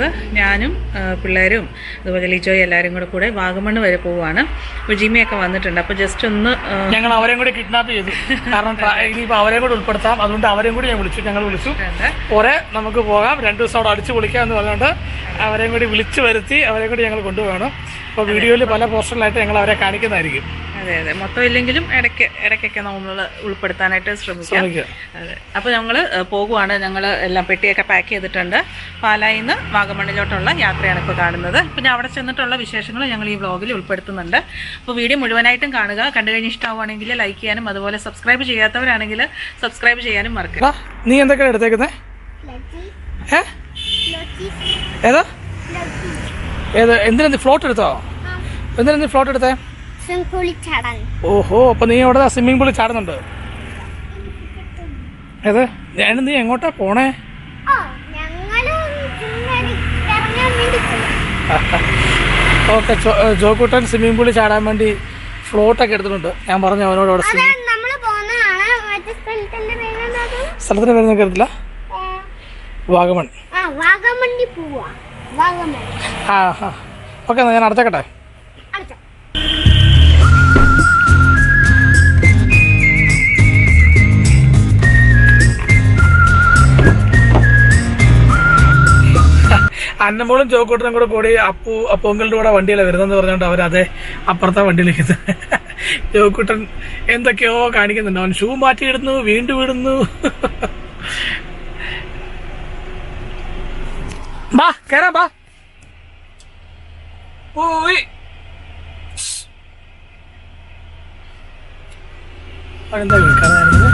പോകുന്നത് ഞാനും ആ, പിള്ളേരും അതുപോലെ ലിജോയും എല്ലാവരും കൂടെ കൂടെ വാഗമണ്ണ് വരെ പോവുകയാണ് അപ്പോൾ ജിമ്മിയൊക്കെ വന്നിട്ടുണ്ട് അപ്പോൾ ജസ്റ്റ് ഒന്ന് ആ, ഞങ്ങൾ അവരെയും കൂടി കിഡ്നാപ്പ് ചെയ്തു കാരണം ട്രാ- ഇനിയിപ്പോ അവരെയും കൂടി ഉൾപ്പെടുത്താം അതുകൊണ്ട് അവരെയും കൂടി ഞാൻ വിളിച്ചു ഞങ്ങൾ വിളിച്ചു ഉണ്ട്. പോരെ നമുക്ക് പോകാം രണ്ടു ദിവസം അവിടെ അടിച്ചു പൊളിക്കാം എന്ന് പറഞ്ഞുകൊണ്ട് അവരെയും കൂടി വിളിച്ചു വരുത്തി അവരെയും കൂടി ഞങ്ങൾ കൊണ്ടുപോകണം അപ്പോൾ വീഡിയോയിൽ പല പോസ്റ്ററിലായിട്ട് ഞങ്ങൾ അവരെ കാണിക്കുന്നതായിരിക്കും അതെ അതെ മൊത്തം ഇല്ലെങ്കിലും ഇടയ്ക്ക് ഇടയ്ക്കൊക്കെ നമ്മൾ ഉൾപ്പെടുത്താനായിട്ട് ശ്രമിക്കാം ശ്രമിക്കുക അതെ അപ്പോൾ ഞങ്ങൾ പോകുവാണ് ഞങ്ങൾ എല്ലാം പെട്ടിയൊക്കെ പാക്ക് ചെയ്തിട്ടുണ്ട് പാലായിൽ നിന്ന് വാഗമണ്ണിലോട്ടുള്ള യാത്രയാണ് ഇപ്പോൾ കാണുന്നത് പിന്നെ അവിടെ ചെന്നിട്ടുള്ള വിശേഷങ്ങൾ ഞങ്ങൾ ഈ വ്ളോഗിൽ ഉൾപ്പെടുത്തുന്നുണ്ട് അപ്പോൾ വീഡിയോ മുഴുവനായിട്ടും കാണുക കണ്ടു കഴിഞ്ഞ് ഇഷ്ടമാവുകയാണെങ്കിൽ ലൈക്ക് ചെയ്യാനും അതുപോലെ സബ്സ്ക്രൈബ് ചെയ്യാത്തവരാണെങ്കിൽ സബ്സ്ക്രൈബ് ചെയ്യാനും മറക്കുക എടാ, നീ എന്തൊക്കെയാണ് എടുത്തേക്കുന്നേ ഏ ഏതാ ഏത് എന്തിനാ ഫ്ലോട്ട് എടുത്തോ എന്തിനാ നീ ഫ്ലോട്ട് എടുത്തേ ചാടാൻ ഓഹോ അപ്പൊ നീ അവിടെ സ്വിമ്മിംഗ് പൂളിൽ ചാടുന്നുണ്ട് ഏത് ഞാൻ നീ എങ്ങോട്ടാ പോണേ ഓ ഞങ്ങള് ചുമ്മാ ഇറങ്ങാൻ വേണ്ടി പോയി. ഓക്കെ ജോക്കൂട്ടൻ സ്വിമ്മിംഗ് പൂളിൽ ചാടാൻ വേണ്ടി ഫ്ലോട്ടൊക്കെ എടുത്തിട്ടുണ്ട് ഞാൻ പറഞ്ഞു അവനോട് അവിടെ അത് സ്വിമ്മിംഗ് നമ്മള് പോകുന്നതാണ് മറ്റേ സ്ഥലത്തിന്റെ പേരെന്താ സ്ഥലത്തിന് പേര് കരുതില്ല വാഗമൺ ആ വാഗമണ്ണി പോവാ വാഗമൺ ആ ആ ഓക്കെ എന്നാ ഞാൻ അടച്ചേക്കട്ടെ അടുത്ത അന്നമോളും ചോക്കൂട്ടനും കൂടെ കൂടി അപ്പു അപ്പുങ്കളുടെ കൂടെ വണ്ടിയിലാണ് വരുന്നതെന്ന് പറഞ്ഞുകൊണ്ട് അവർ അതേ അപ്പുറത്തെ വണ്ടിയിലേക്ക് ചോക്കൂട്ടൻ എന്തൊക്കെയോ കാണിക്കുന്നുണ്ട് അവൻ ഷൂ മാറ്റിയിടുന്നു വീണ്ടും ഇടുന്നു ബാ കേറാം ബാ പോയി അവനെന്താ കേൾക്കാതായിരുന്നത്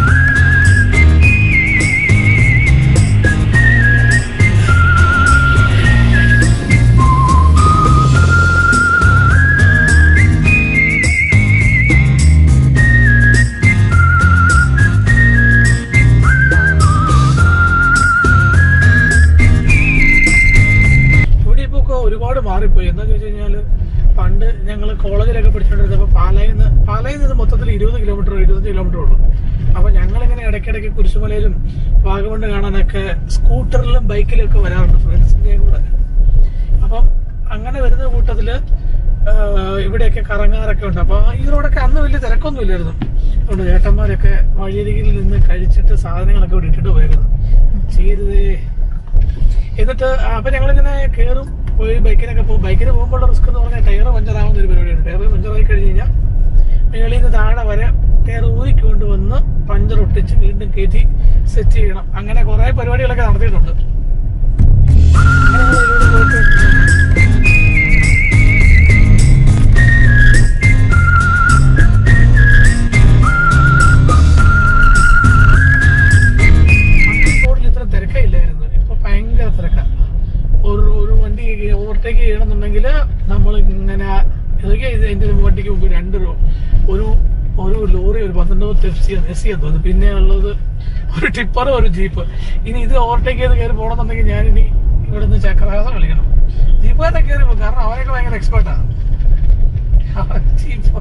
ഇവിടെ ഇപ്പൊ ഒക്കെ ഒരുപാട് മാറിപ്പോയി എന്താന്ന് വെച്ച് കഴിഞ്ഞാല് പണ്ട് ഞങ്ങൾ കോളേജിലൊക്കെ പഠിച്ചുകൊണ്ടിരുന്നപ്പോൾ പാലായിൽ നിന്ന് പാലായിൽ നിന്ന് മൊത്തത്തിൽ ഇരുപത് കിലോമീറ്റർ ഇരുപത്തഞ്ച് കിലോമീറ്റർ ഉള്ളൂ അപ്പൊ ഞങ്ങൾ ഇങ്ങനെ ഇടയ്ക്കിടയ്ക്ക് കുരിശുമലയിലും വാഗമണ്ണ് കാണാനൊക്കെ സ്കൂട്ടറിലും ബൈക്കിലും ഒക്കെ വരാറുണ്ട് ഫ്രണ്ട്സിന്റെയും കൂടെ അപ്പം അങ്ങനെ വരുന്ന കൂട്ടത്തില് ആ, ഇവിടെയൊക്കെ കറങ്ങാറൊക്കെ ഉണ്ട് അപ്പൊ ഈ റോഡൊക്കെ അന്ന് വലിയ തിരക്കൊന്നും ഇല്ലായിരുന്നു അതുകൊണ്ട് ചേട്ടന്മാരൊക്കെ വഴിയരികിൽ നിന്ന് കഴിച്ചിട്ട് സാധനങ്ങളൊക്കെ ഇവിടെ ഇട്ടിട്ട് പോയിരുന്നു ചെയ്തതേ എന്നിട്ട് അപ്പൊ ഞങ്ങളിങ്ങനെ കയറും പോയി ബൈക്കിനൊക്കെ പോകും ബൈക്കിന് പോകുമ്പോൾ റിസ്ക് എന്ന് പറഞ്ഞാൽ ടയർ പഞ്ചറാവുന്ന ഒരു പരിപാടിയാണ് ടയർ പഞ്ചറായി കഴിഞ്ഞ് കഴിഞ്ഞാൽ മേളിൽ നിന്ന് താഴെ വരെ ടയർ ഊരിക്കൊണ്ട് വന്ന് പഞ്ചർ ഒട്ടിച്ച് വീണ്ടും കയറ്റി സെറ്റ് ചെയ്യണം അങ്ങനെ കുറെ പരിപാടികളൊക്കെ നടത്തിയിട്ടുണ്ട് അങ്ങനെ ഞങ്ങൾ ഇതിലൂടെ പോയിട്ട് റോഡിൽ ഇത്ര തിരക്കില്ലായിരുന്നു ഇപ്പൊ ഭയങ്കര തിരക്ക ഒരു ഒരു വണ്ടി ഓവർടേക്ക് ചെയ്യണമെന്നുണ്ടെങ്കിൽ നമ്മൾ ഇങ്ങനെ ഇതൊക്കെ ഇത് എന്റെ ഒരു വണ്ടിക്ക് മുമ്പ് രണ്ട് രോ- ഒരു ഒരു ലോറി ഒരു പന്ത്രണ്ട് എഫ് സി എസ് സി തോന്നുന്നു പിന്നെ ഉള്ളത് ഒരു ടിപ്പർ ഒരു ജീപ്പ് ഇനി ഇത് ഓവർടേക്ക് ചെയ്ത് കയറി പോകണമെന്നുണ്ടെങ്കിൽ ഞാൻ ഇനി ഇവിടെ നിന്ന് ചക്രഹാസം കളിക്കണം ജീപ്പുകാരൊക്കെ കയറി പോകും കാരണം അവരൊക്കെ ഭയങ്കര എക്സ്പെർട്ടാണ് ജീപ്പ്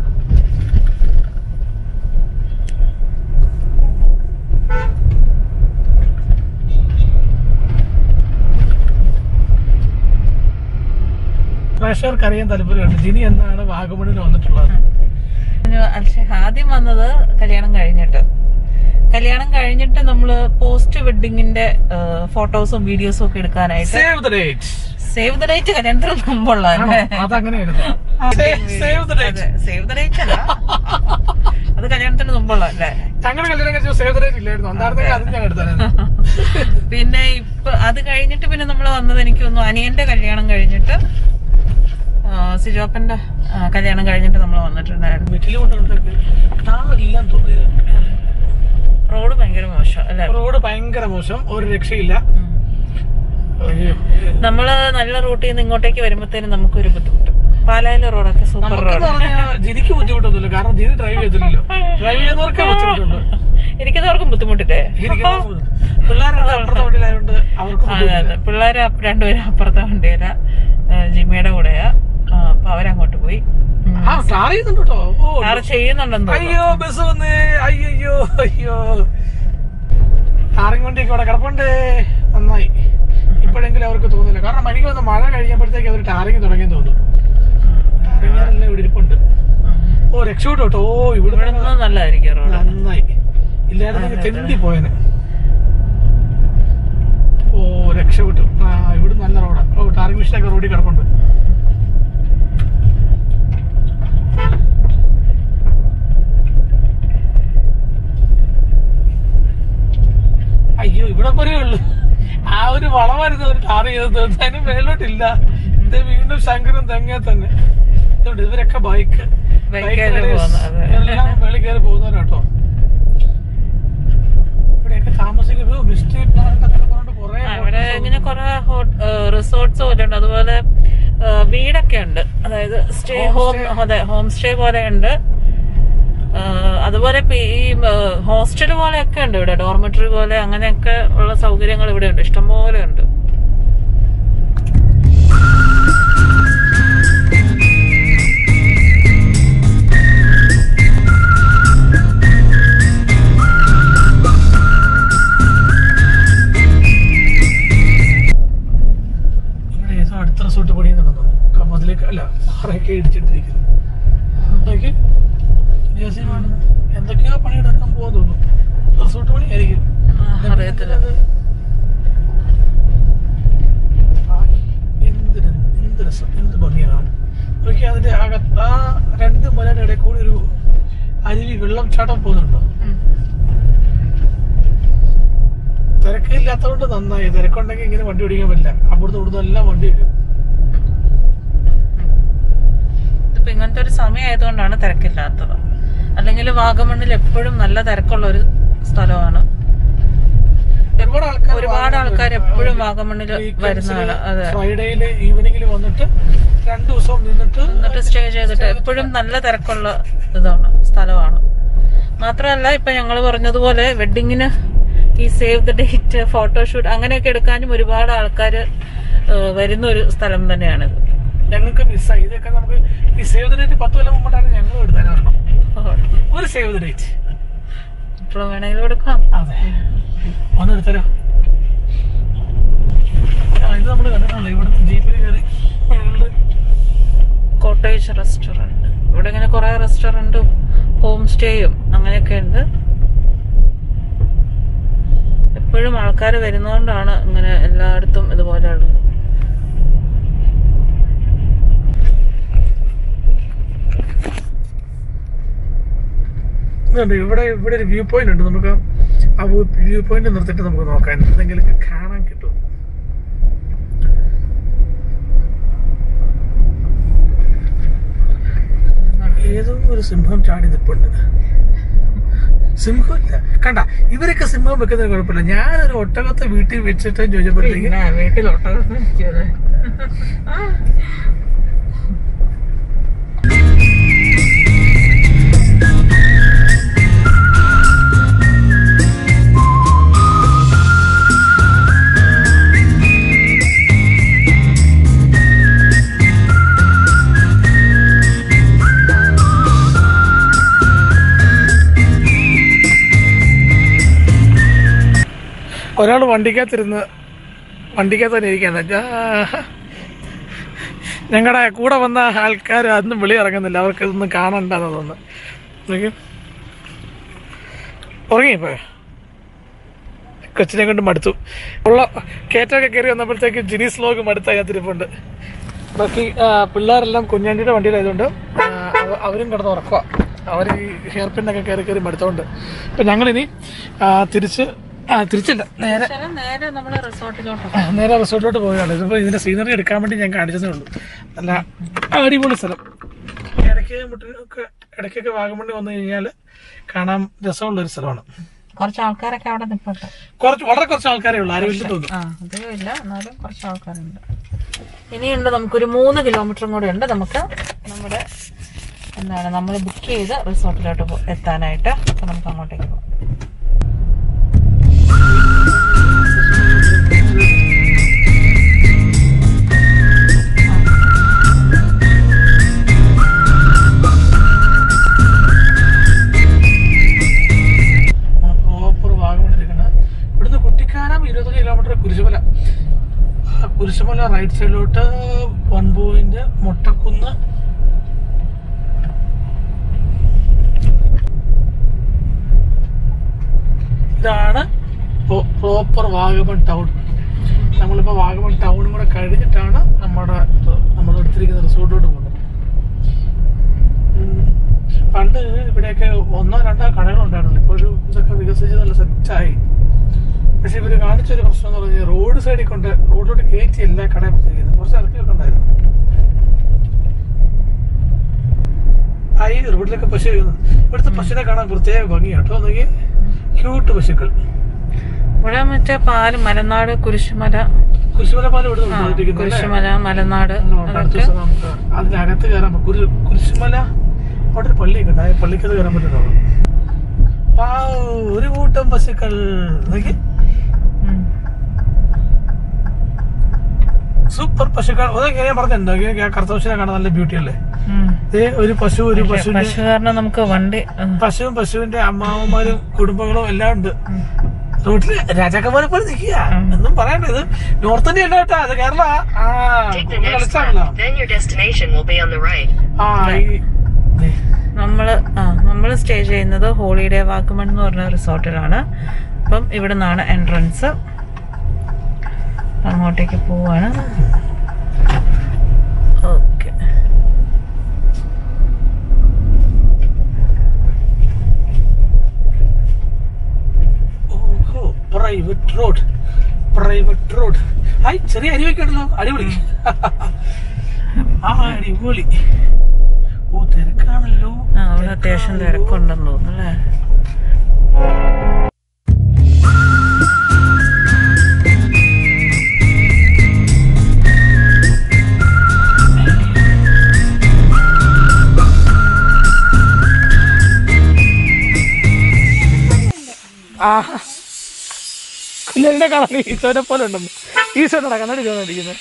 പ്രേക്ഷകർക്ക് അറിയാൻ താല്പര്യമുണ്ട് ജിനി എന്നാണ് വാഗമണിൽ വന്നിട്ടുള്ളത് പക്ഷെ ആദ്യം വന്നത് കല്യാണം കഴിഞ്ഞിട്ട് കല്യാണം കഴിഞ്ഞിട്ട് നമ്മള് പോസ്റ്റ് വെഡിങ്ങിന്റെ ഫോട്ടോസും വീഡിയോസും ഒക്കെ എടുക്കാനായിട്ട് save the date save the date കല്യാണത്തിന് മുമ്പുള്ള അല്ലേ അതങ്ങനെയായിരുന്നു save the date save the date അല്ല അത് കല്യാണത്തിന് മുമ്പുള്ള അല്ലേ ഞങ്ങളുടെ കല്യാണം കഴിച്ച സേവ് ദ ഡേറ്റ് ഇല്ലായിരുന്നു ഉണ്ടായിരുന്നെങ്കിൽ അതും ഞാൻ എടുത്തായിരുന്നു പിന്നെ ഇപ്പൊ അത് കഴിഞ്ഞിട്ട് പിന്നെ നമ്മൾ വന്നത് എനിക്ക് തോന്നുന്നു അനിയന്റെ കല്യാണം കഴിഞ്ഞിട്ട് ആ, സിജോപ്പന്റെ ആ, കല്യാണം കഴിഞ്ഞിട്ട് നമ്മൾ വന്നിട്ടുണ്ടായിരുന്നു വീട്ടിൽ കൊണ്ടുണ്ടെങ്കിൽ ഇല്ലെന്ന് തോന്നിയത് റോഡ് ഭയങ്കര മോശം അല്ലെ റോഡ് ഭയങ്കര മോശം ഒരു രക്ഷയില്ല അയ്യോ. നമ്മള് നല്ല റൂട്ടിൽ നിന്ന് ഇങ്ങോട്ടേക്ക് വരുമ്പോഴത്തേനും നമുക്കൊരു ബുദ്ധിമുട്ട് പാലായിലെ റോഡൊക്കെ സൂപ്പർ നമുക്കെന്ന് റോഡ് പറഞ്ഞാൽ ജിനിക്ക് ബുദ്ധിമുട്ടൊന്നുമില്ല കാരണം ജിനി ഡ്രൈവ് ചെയ്തില്ലല്ലോ ഡ്രൈവ് ചെയ്യുന്നവർക്ക് ബുദ്ധിമുട്ടുണ്ട് എനിക്കതവർക്കും ബുദ്ധിമുട്ടില്ലേ ജിനിക്ക് പിള്ളേരുടെ അപ്പുറത്തെ വണ്ടിയിലായതുകൊണ്ട് അവർക്ക് അതെ അതെ പിള്ളേര് അപ്പ- രണ്ടുപേരും അപ്പുറത്തെ വണ്ടിയില ജിമ്മയുടെ കൂടെയാ ആ, അപ്പൊ അവരങ്ങോട്ട് പോയി ഉം. ആ കാർ ചെയ്യുന്നുണ്ട് കേട്ടോ ഓ കാറ് ചെയ്യുന്നുണ്ടെന്ന് തോന്നുന്നു. അയ്യോ ബസ് വന്നേ അയ്യോ അയ്യോ ടാറിങ് വണ്ടിയൊക്കെ ഇവിടെ കിടപ്പുണ്ട് നന്നായി ഇപ്പോഴെങ്കിലും അവർക്ക് തോന്നില്ല കാരണം എനിക്ക് വന്ന കഴിഞ്ഞപ്പോഴത്തേക്ക് അവർ ടാറിങ് തുടങ്ങിയെന്ന് തോന്നുന്നു ടാറിങ്ങാറെല്ലാം ഇവിടെ ഇരിപ്പുണ്ട് ഓ രക്ഷപ്പെട്ടു കേട്ടോ ഓ ഇവിടെ ഇവിടെ നിന്ന് നല്ലതായിരിക്കും റോഡ് നന്നായി ഇല്ലായിരുന്നെങ്കിൽ തെണ്ടി പോയനെ ഓ രക്ഷപ്പെട്ടു ആ ഇവിടെ നല്ല റോഡാ ഓ ടാറിംഗ് മെഷീനൊക്കെ റോഡിൽ കിടപ്പുണ്ട് അയ്യോ ഇവിടെ പോരേ ഉള്ളു ആ ഒരു വളമായിരുന്നു ഒരു ടാർ ചെയ്തത് അതിന് മേലോട്ടില്ല ഇത് വീണ്ടും ശങ്കരും തെങ്ങേ തന്നെ ഇതുണ്ട് ഇവരൊക്കെ ബൈക്ക് ബൈക്കേല് പോകുന്ന, അതെ. എല്ലാം മേളിൽ കയറി പോകുന്നവരാട്ടോ ഇവിടെയൊക്കെ താമസിക്കുന്നത് മിസ്റ്ററി പ്ലാന്റ് എന്നൊക്കെ പറഞ്ഞിട്ട് കുറേ ആ, ഇവിടെ ഇങ്ങനെ കുറെ റിസോർട്ട്സ് പോലെ ഉണ്ട് അതുപോലെ ആ, വീടൊക്കെ ഉണ്ട് അതായത് സ്റ്റേ ഹോം അതെ ഹോം സ്റ്റേ പോലെ ഉണ്ട് ആ, അതുപോലെ ഇപ്പൊ ഈ ഹോസ്റ്റൽ പോലെയൊക്കെ ഉണ്ട് ഇവിടെ ഡോർമെറ്ററി പോലെ അങ്ങനെയൊക്കെ ഉള്ള സൗകര്യങ്ങൾ ഇവിടെ ഉണ്ട് ഇഷ്ടംപോലെ ഉണ്ട് ഇവിടെ ഏതോ അടുത്ത റിസോർട്ട് പണിയുന്നുണ്ടെന്ന് തോന്നുന്നു അതിലേക്ക് അല്ല പാറയൊക്കെ ഇടിച്ചിട്ടിരിക്കുന്നു നോക്കി ജേഴ്സി കാണുന്നു എന്തൊക്കെയോ പണിയെടുക്കാൻ പോകുന്നു തോന്നുന്നു റിസോർട്ട് പണിയായിരിക്കും ആ, അറിയത്തില്ല ആ, എന്ത് ര- എന്ത് രസം എന്ത് ഭംഗിയാണ് നോക്കി അതിന്റെ അകത്ത് ആ രണ്ട് മലയുടെ ഇടയിൽ കൂടി ഒരു അരുവി വെള്ളം ചാട്ടം പോകുന്നുണ്ടോ ഉം. തിരക്കില്ലാത്തതുകൊണ്ട് നന്നായി തിരക്കുണ്ടെങ്കിൽ ഇങ്ങനെ വണ്ടി ഓടിക്കാൻ പറ്റില്ല അപ്പുറത്ത് ഇവിടുന്ന് എല്ലാം വണ്ടി വരും ഇതിപ്പോ ഇങ്ങനത്തെ ഒരു സമയമായതുകൊണ്ടാണ് തിരക്കില്ലാത്തത് അല്ലെങ്കിൽ വാഗമണ്ണിൽ എപ്പോഴും നല്ല തിരക്കുള്ള ഒരു സ്ഥലമാണ് ഒരുപാട് ആൾക്കാർ ഒരുപാട് ആൾക്കാർ എപ്പോഴും വാഗമണ്ണിൽ വരുന്നതാണ് അതെ ഫ്രൈഡേയില് ഈവനിങ്ങിൽ വന്നിട്ട് രണ്ടു ദിവസം നിന്നിട്ട് എന്നിട്ട് സ്റ്റേ ചെയ്തിട്ട് എപ്പോഴും നല്ല തിരക്കുള്ള ഇതാണ് സ്ഥലമാണ് മാത്രമല്ല ഇപ്പൊ ഞങ്ങൾ പറഞ്ഞതുപോലെ വെഡിങ്ങിന് ഈ സേവ് ദ ഡേറ്റ് ഫോട്ടോഷൂട്ട് അങ്ങനെയൊക്കെ എടുക്കാനും ഒരുപാട് ആൾക്കാർ വരുന്ന ഒരു സ്ഥലം തന്നെയാണിത് ഞങ്ങൾക്ക് മിസ്സായി ഇതൊക്കെ നമുക്ക് ഈ സേവ് ദ ഡേറ്റ് പത്ത് കൊല്ലം മുമ്പാണ് ഞങ്ങൾ എടുത്താൻ ഒരു സേവ് ദ ഡേറ്റ് ഇപ്പോൾ വേണമെങ്കിലും എടുക്കാം അതെ ഒന്ന് എടുത്തരോ ആ ഇത് നമ്മൾ കണ്ടിട്ടുണ്ടല്ലോ ഇവിടുന്ന് ജീപ്പിൽ കയറി മേളില് കോട്ടേജ് റെസ്റ്റോറന്റ് ഇവിടെ ഇങ്ങനെ കുറെ റെസ്റ്റോറന്റും ഹോം സ്റ്റേയും അങ്ങനെയൊക്കെ ഉണ്ട് എപ്പോഴും ആൾക്കാർ വരുന്നതുകൊണ്ടാണ് ഇങ്ങനെ എല്ലായിടത്തും ഇതുപോലെയുള്ളത് ഇതുണ്ട് ഇവിടെ ഇവിടെ ഒരു വ്യൂ പോയിന്റ് ഉണ്ട് നമുക്ക് ആ വ്യൂ പോയിന്റ് നിർത്തിയിട്ട് നമുക്ക് നോക്കാം എന്തെങ്കിലും കാണാൻ കിട്ടും ഏതോ ഒരു സിംഹം ചാടി നിൽപ്പുണ്ട് സിംഹമില്ല കണ്ട ഇവരൊക്കെ സിംഹം വെക്കുന്നത് കുഴപ്പമില്ല ഞാനൊരു ഒട്ടകത്തെ വീട്ടിൽ വെച്ചിട്ട് ചോദിച്ചപ്പോഴത്തേക്ക് വീട്ടിലോട്ടല്ലേ ഒരാൾ വണ്ടിക്കകത്തിരുന്ന് വണ്ടിക്കകത്ത് തന്നെ ഇരിക്കുകയാണ് ഞങ്ങളുടെ കൂടെ വന്ന ആൾക്കാർ അതൊന്നും വെളി ഇറങ്ങുന്നില്ല അവർക്ക് ഇതൊന്നും കാണണ്ടെന്ന് തോന്നുന്നു നോക്കി ഉറങ്ങിപ്പോ കൊച്ചിനെ കൊണ്ട് മടുത്തു ഉള്ള കയറ്റമൊക്കെ കയറി വന്നപ്പോഴത്തേക്ക് ജിനീസ് ലോഗ് മടുത്ത അതിനകത്തിരിപ്പുണ്ട് ബാക്കി ആ, പിള്ളേരെല്ലാം കുഞ്ഞാണ്ടിയുടെ വണ്ടിയിലായതുകൊണ്ട് ആ, അവ- അവരും കിടന്ന് ഉറക്കുക അവർ ഈ ഹെയർ പിന്നൊക്കെ കയറി കയറി മടുത്തോണ്ട് അപ്പം ഞങ്ങളിനി ആ, തിരിച്ച് ആ തിരിച്ചില്ല നേരെ നേരെ നമ്മുടെ റിസോർട്ടിലോട്ട് ആ, നേരെ റിസോർട്ടിലോട്ട് പോവുകയാണ് ഇതിപ്പോൾ ഇതിന്റെ സീനറി എടുക്കാൻ വേണ്ടി ഞാൻ കാണിച്ചതേ ഉള്ളൂ നല്ല അടിപൊളി സ്ഥലം ഇടയ്ക്ക് മുട്ടിനൊക്കെ ഇടയ്ക്കൊക്കെ വാഗമണ്ണി വന്നു കഴിഞ്ഞാൽ കാണാൻ രസമുള്ള ഒരു സ്ഥലമാണ് കുറച്ച് ആൾക്കാരൊക്കെ അവിടെ നിൽപ്പുണ്ട് കുറച്ച് വളരെ കുറച്ച് ആൾക്കാരേ ഉള്ളൂ ആരും ഇല്ല തോന്നുന്നു ആ അധികം ഇല്ല എന്നാലും കുറച്ച് ആൾക്കാരുണ്ട് ഇനിയുണ്ട് നമുക്കൊരു മൂന്ന് കിലോമീറ്ററും കൂടെ ഉണ്ട് നമുക്ക് നമ്മുടെ എന്താണ് നമ്മൾ ബുക്ക് ചെയ്ത് റിസോർട്ടിലോട്ട് പോ- എത്താനായിട്ട് അപ്പൊ നമുക്ക് അങ്ങോട്ടേക്ക് പോകാം പ്രോപ്പർ വാഗമണ്ണി നിൽക്കുന്നത് ഇവിടുന്ന് കുട്ടിക്കാനം ഇരുപത്തഞ്ച് കിലോമീറ്റർ കുരിശുമല ആ കുരിശുമല റൈറ്റ് സൈഡിലോട്ട് റൂട്ട് വൺ പോയിന്റ് മുട്ടക്കുന്ന് ഇതാണ് പ്രോപ്പർ വാഗമൺ ടൗൺ നമ്മളിപ്പോൾ വാഗമൺ ടൗണും കൂടെ കഴിഞ്ഞിട്ടാണ് നമ്മുടെ നമ്മൾ എടുത്തിരിക്കുന്ന റിസോർട്ടിലോട്ട് പോകുന്നത് ഉം. പണ്ട് ഇവിടെയൊക്കെ ഒന്നോ രണ്ടോ കടകളുണ്ടായിരുന്നുള്ളൂ ഇപ്പോൾ ഒരു ഇതൊക്കെ വികസിച്ച് നല്ല സെറ്റായി പക്ഷെ ഇവര് കാണിച്ചൊരു പ്രശ്നം എന്ന് പറഞ്ഞാൽ റോഡ് സൈഡിൽ കൊണ്ട് റോഡിലോട്ട് കയറ്റി എല്ലാ കടയും വെച്ചിരിക്കുന്നത് കുറച്ച് ഇറക്കിയൊക്കെ ഉണ്ടായിരുന്നു ആ ഈ റോഡിലൊക്കെ പശു കഴിയുന്നത് ഇവിടുത്തെ പശുവിനെ കാണാൻ പ്രത്യേക ഭംഗിയാണ് കേട്ടോ നോക്കി ക്യൂട്ട് പശുക്കൾ ഇവിടെ മറ്റേ പാല് മലനാട് കുരിശുമല കുരിശുമല പാലം ഇവിടെ ആ, കൊണ്ടുപോയിരിക്കുന്നത് കുരിശുമല മലനാട് അടുത്ത അതൊക്കെ ദിവസം നമുക്ക് അതിനകത്ത് കയറാൻ പറ്റും കുരി- കുരിശുമല അവിടെ ഒരു പള്ളിയൊക്കെ ഉണ്ട് ആ പള്ളിക്കത് കയറാൻ പറ്റുന്നുള്ളൂ ഒരു കൂട്ടം പശുക്കൾ നോക്കി ഉം. സൂപ്പർ പശുക്കൾ അതൊക്കെ ഞാൻ പറഞ്ഞിട്ടുണ്ടോ ഈ കറുത്ത പശുവിനെ കാണാൻ നല്ല ബ്യൂട്ടി അല്ലേ ഉം. ദേ ഒരു പശു ഒരു പശുവിന്റെ പശു കാരണം നമുക്ക് വണ്ടി ഉം. പശുവും പശുവിന്റെ അമ്മാവന്മാരും കുടുംബങ്ങളും എല്ലാം ഉണ്ട് ഉം. റോട്ടില് രാജാക്കന്മാരെ പോലെ നിൽക്കുക ഉം. ഒന്നും പറയണ്ട ഇത് നോർത്ത് ഇന്ത്യ അല്ല കേട്ടാ അത് കേരള ആ Take the ഒന്ന് next കളിച്ചാണല്ലോ left, then your destination will be on the right. ആ ഈ ദേ, നമ്മള് ആ നമ്മൾ സ്റ്റേ ചെയ്യുന്നത് ഹോളിഡേ വാക്കുമൺ എന്ന് പറഞ്ഞ റിസോർട്ടിലാണ് അപ്പം ഇവിടെ നിന്നാണ് എൻട്രൻസ് അങ്ങോട്ടേക്ക് പോവാണ് ഓക്കെ ഓഹോ private road private road hi ചെറിയ അരിവൊക്കെ ഉണ്ടല്ലോ അടിപൊളി ആ അടിപൊളി ഓ തിരക്കാണല്ലോ ആ അവിടെ അത്യാവശ്യം തിരക്കുണ്ടെന്ന് തോന്നുന്നു അല്ലേ ആ കുഞ്ഞലിനെ കാണാൻ ഈശോനെ പോലെ ഉണ്ടെന്ന് ഈശോനോടാ കണ്ണടി ചോദിക്കുന്നത്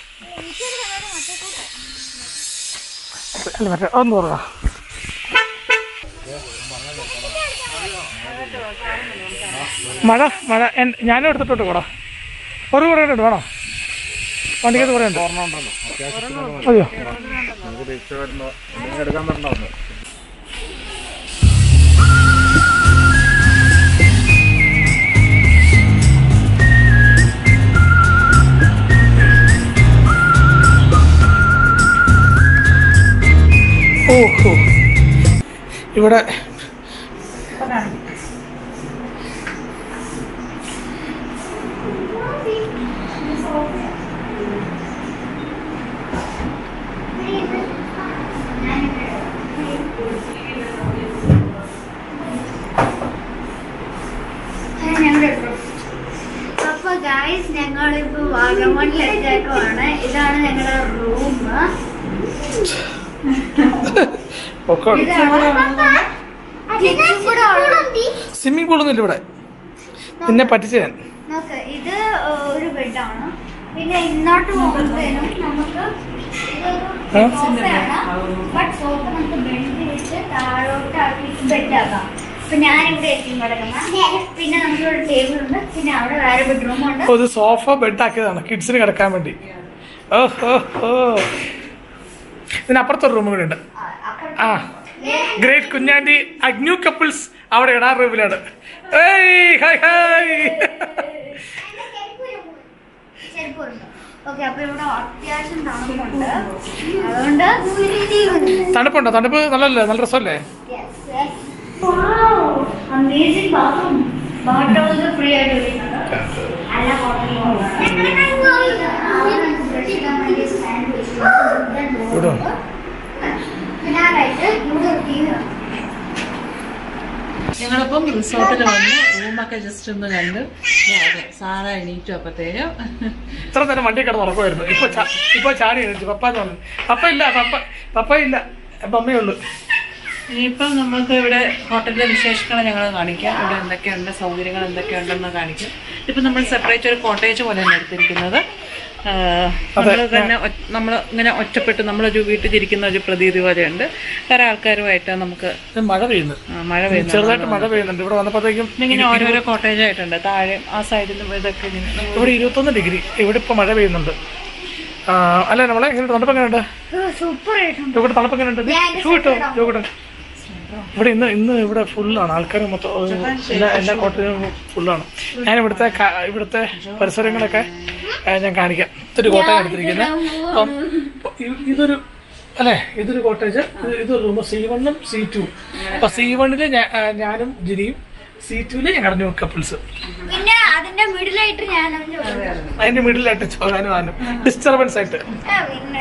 അല്ല മറ്റേ ഒന്ന് പറയാ മഴ മഴ എൻ- ഞാനും എടുത്തിട്ടുണ്ട് കൂടാ ഒരു കുറേ ഉണ്ട് വേണോ വണ്ടിക്കകത്ത് കുറേ ഉണ്ട് അതെയോ ഓഹോ ഇവിടെ അപ്പൊ ഗായ്സ് ഞങ്ങളിപ്പോ വാഗമണിലെത്തിയേക്കുവാണ് ഇതാണ് ഞങ്ങളുടെ റൂം ഒക്കെ സ്വിമ്മിംഗ് പൂളൊന്നും ഇല്ല ഇവിടെ നിന്നെ പറ്റിച്ച് ഞാൻ നോക്ക് ഇത് ഒരു ബെഡാണ് പിന്നെ ഇന്നോട്ട് പോകുമ്പോഴത്തേനും നമുക്ക് ആ? ഇതൊരു സോഫയാണ് ബട്ട് സോഫ നമുക്ക് ബെഡ് വെച്ച് താഴോട്ട് ആക്കിയിട്ട് ബെഡാക്കാം അപ്പൊ ഞാനിവിടെ എത്തി കിടക്കുന്ന പിന്നെ നമുക്കിവിടെ ടേബിൾ ഉണ്ട് പിന്നെ അവിടെ വേറെ ബെഡ്റൂം ഉണ്ട് ഒരു സോഫ ബെഡ് ആക്കിയതാണ് കിഡ്സിന് കിടക്കാൻ വേണ്ടി ഓഹോ ഓ ഇതിനപ്പുറത്തൊരു റൂം കൂടെ ഉണ്ട് ആ, അപ്പുറത്ത് ആ ഗ്രേറ്റ് കുഞ്ഞാണ്ടി അഗ്നു കപ്പിൾസ് അവിടെയാണ് ആ റൂമിലാണ് ഏയ് ഹായ് ഹായ് ഓക്കെ അപ്പൊ ഇവിടെ അത്യാവശ്യം തണുപ്പുണ്ട് അതുകൊണ്ട് തണുപ്പുണ്ടോ തണുപ്പ് നല്ലല്ലേ നല്ല രസമല്ലേ അമേസിംഗ് ബാത്റൂം ബാത്ത് ഫ്രീ ആയിട്ട് വരുന്നുണ്ട് അല്ല ഇവിടെ ഇതിനായിട്ട് ഇവിടെ ടി വി ഞങ്ങളിപ്പം റിസോർട്ടിൽ വന്ന് റൂമൊക്കെ ജസ്റ്റ് ഒന്ന് കണ്ട് അതെ സാറ എണീറ്റു അപ്പത്തേനും ഇത്ര നേരം വണ്ടി കിടന്ന് ഉറക്കുമായിരുന്നു ഇപ്പൊ ചാ- ഇപ്പൊ ചാടി എണീച്ചു പപ്പ എന്ന് പറഞ്ഞു പപ്പ ഇല്ല പപ്പ പപ്പ ഇല്ല മമ്മയേ ഉള്ളൂ ഇനിയിപ്പം നമുക്ക് ഇവിടെ ഹോട്ടലിലെ വിശേഷങ്ങൾ ഞങ്ങൾ കാണിക്കാം ഇവിടെ എന്തൊക്കെയുണ്ട് സൗകര്യങ്ങൾ എന്തൊക്കെയുണ്ടെന്ന് കാണിക്കാം ഇപ്പം നമ്മൾ സെപ്പറേറ്റ് ഒരു കോട്ടേജ് പോലെയാണ് എടുത്തിരിക്കുന്നത് നമ്മൾ തന്നെ നമ്മൾ ഇങ്ങനെ ഒറ്റപ്പെട്ട് നമ്മളൊരു വീട്ടിൽ ഇരിക്കുന്ന ഒരു പ്രതീതി പോലെയുണ്ട് വേറെ ആൾക്കാരുമായിട്ട് നമുക്ക് ഇത് മഴ പെയ്യുന്നു ആ, മഴ പെയ്യുന്നു ചെറുതായിട്ട് മഴ പെയ്യുന്നുണ്ട് ഇവിടെ വന്നപ്പോഴത്തേക്കും ഇങ്ങനെ ഓരോരോ കോട്ടേജ് ആയിട്ടുണ്ട് താഴെ ആ സൈഡിലും ഇതൊക്കെ ഇങ്ങനെ നമ്മൾ ഇവിടെ ഇരുപത്തൊന്ന് ഡിഗ്രി ഇവിടെ ഇപ്പൊ മഴ പെയ്യുന്നുണ്ട് ആ, അല്ല നമ്മളെ എങ്ങനെ തണുപ്പ് എങ്ങനെയുണ്ട് സൂപ്പർ ആയിട്ടുണ്ട് ഇവിടെ തണുപ്പ് എങ്ങനെയുണ്ട് ഞാൻ ഷൂ ഇട്ടോ ഷൂ ഇട്ടോ ഇവിടെ ഇന്ന് ഇന്ന് ഇവിടെ ഫുള്ളാണ് ആൾക്കാർ മൊത്തം ഏഹ്, എല്ലാ എല്ലാ കോട്ടയും ഫുള്ളാണ് ഞാൻ ഇവിടുത്തെ ക- ഇവിടുത്തെ പരിസരങ്ങളൊക്കെ ഏഹ്, ഞാൻ കാണിക്കാം ഇതൊരു കോട്ടയം എടുത്തിരിക്കുന്നത് അപ്പം ഇ- ഇതൊരു അല്ലേ ഇതൊരു കോട്ടേജ് ഇത് ഇതൊരു റൂം സി വണ്ണും സി ടു അപ്പൊ സി വണ്ണില് ഞാനും ജിനിയും സി ടുവില് ഞങ്ങളുടെ ന്യൂ കപ്പിൾസ് പിന്നെ അതിന്റെ മിഡിലായിട്ട് ഞാൻ അതിന്റെ മിഡിലായിട്ട് ചോദാനും ആനും ഡിസ്റ്റർബൻസ് ആയിട്ട് പിന്നെ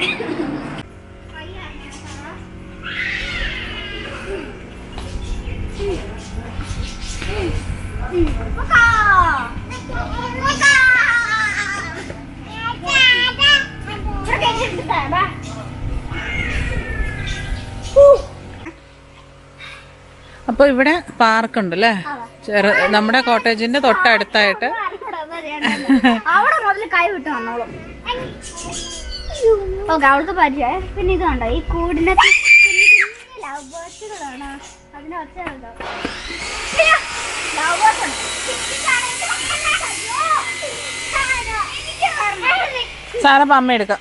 അപ്പൊ ഇവിടെ പാർക്ക് ഉണ്ട് അല്ലേ ചെറു നമ്മുടെ കോട്ടേജിന്റെ തൊട്ടടുത്തായിട്ട് അവിടെ മുതൽ കൈ വിട്ട് വന്നോളും ഓക്കെ അവൾക്ക് പരിചയം പിന്നെ ഇത് കണ്ടോ ഈ കൂടിനകത്ത് ലവ് ബേർഡ്സുകളാണ് അതിന് ഒച്ച കണ്ടോ ലവ് ബേർഡ്സ് ഉണ്ട് സാറപ്പ അമ്മ എടുക്കാം